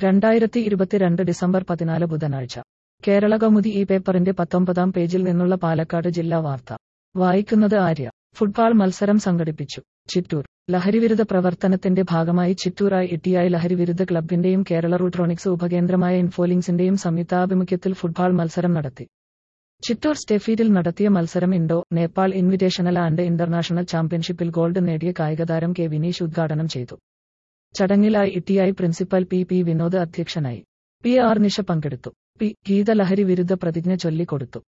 രണ്ടായിരത്തി ഇരുപത്തിരണ്ട് ഡിസംബർ പതിനാല് ബുധനാഴ്ച കേരള കൗമുദി ഈ പേപ്പറിന്റെ പത്തൊമ്പതാം പേജിൽ നിന്നുള്ള പാലക്കാട് ജില്ലാ വാർത്ത വായിക്കുന്നത് ആര്യ ഫുട്ബോൾ മത്സരം സംഘടിപ്പിച്ചു ചിറ്റൂർ ലഹരിവിരുദ്ധ പ്രവർത്തനത്തിന്റെ ഭാഗമായി ചിറ്റൂറായി ഇട്ടിയായി ലഹരിവിരുദ്ധ ക്ലബിന്റെയും കേരള റൂട്രോണിക്സ് ഉപകേന്ദ്രമായ ഇൻഫോലിങ്സിന്റെയും സംയുക്താഭിമുഖ്യത്തിൽ ഫുട്ബോൾ മത്സരം നടത്തി ചിറ്റൂർ സ്റ്റെഫീഡിൽ നടത്തിയ മത്സരം Indo Nepal invitational and international ചാമ്പ്യൻഷിപ്പിൽ ഗോൾഡ് നേടിയ കായികതാരം കെ വിനീഷ് ഉദ്ഘാടനം ചെയ്തു ചടങ്ങിലായി ഇട്ടിയായി പ്രിൻസിപ്പൽ പി പി വിനോദ് അധ്യക്ഷനായി പി ആർ നിഷ പങ്കെടുത്തു പി ഗീത ലഹരി വിരുദ്ധ പ്രതിജ്ഞ ചൊല്ലിക്കൊടുത്തു